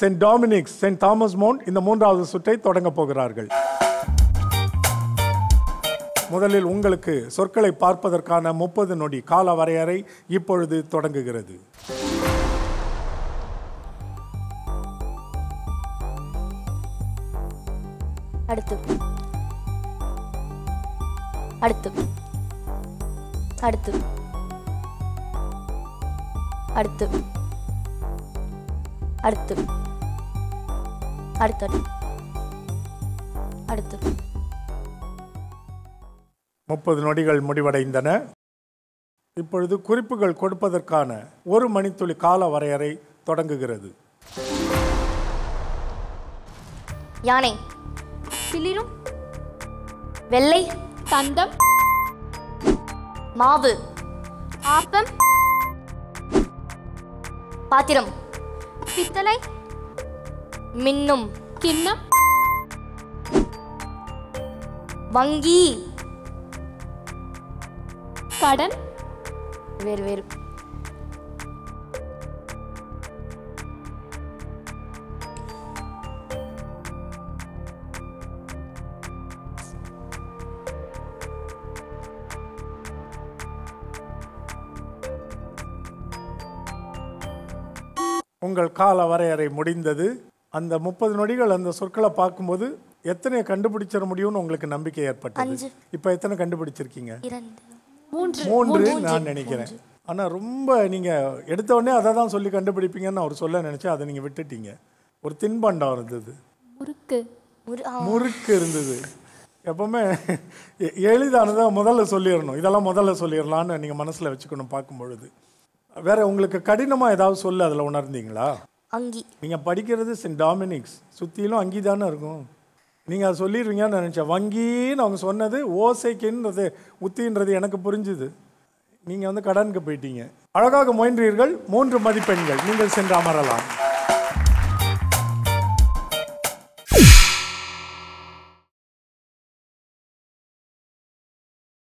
Send Dominic's Saint Thomas Mount இந்த மூன்றாவது சுற்றை தொடங்க போகிறார்கள் முதலில் உங்களுக்கு சொற்களை பார்ப்பதற்கான முப்பது நொடி கால வரையறை இப்பொழுது தொடங்குகிறது அடுத்து அடுத்து அடுத்து அடுத்து அடுத்து அடுத்து அடுத்து முப்பது நொடிகள் முடிவடைந்தன இப்பொழுது குறிப்புகள் கொடுப்பதற்கான ஒரு மணித்துளி கால வரையறை தொடங்குகிறது யானை சிலிரும் வெள்ளை தந்தம் மாவு ஆப்பம் பாத்திரம் பித்தளை மின்னும் கிண்ணம் வங்கி கடன் வேறு வேறு உங்கள் கால வரையறை முடிந்தது அந்த முப்பது நொடிகள் அந்த சொற்களை பார்க்கும்போது எத்தனை கண்டுபிடிச்சிட முடியும்னு உங்களுக்கு நம்பிக்கை ஏற்பட்டது அஞ்சு. இப்போ எத்தனை கண்டுபிடிச்சிருக்கீங்க இரண்டு மூன்று மூன்று நான் நினைக்கிறேன் ஆனா ரொம்ப நீங்க எடுத்த உடனே அதை தான் சொல்லி கண்டுபிடிப்பீங்கன்னு அவர் சொல்ல நினைச்சேன் அதை நீங்க விட்டுட்டீங்க ஒரு தின்பண்டம் இருந்தது முறுக்கு ஒரு ஆ, முறுக்கு இருந்தது எப்பவுமே எ- எளிதானதை முதல்ல சொல்லிடணும் இதெல்லாம் முதல்ல சொல்லிடலான்னு நீங்க மனசுல வச்சுக்கணும் பார்க்கும் பொழுது வேற உங்களுக்கு கடினமா ஏதாவது சொல்ல அதுல உணர்ந்தீங்களா அங்கி நீங்க படிக்கிறது சென்ட் டாமினிக்ஸ் சுத்திலும் அங்கி தானே இருக்கும் நீங்க அதை சொல்லிடுவீங்கன்னு நினைச்சேன் வங்கின்னு அவங்க சொன்னது ஓசைக்குன்றது உத்தின்றது எனக்கு புரிஞ்சுது நீங்க வந்து கடனுக்கு போயிட்டீங்க அழகாக முயன்றீர்கள் மூன்று மதிப்பெண்கள் நீங்கள் சென்று அமரலாம்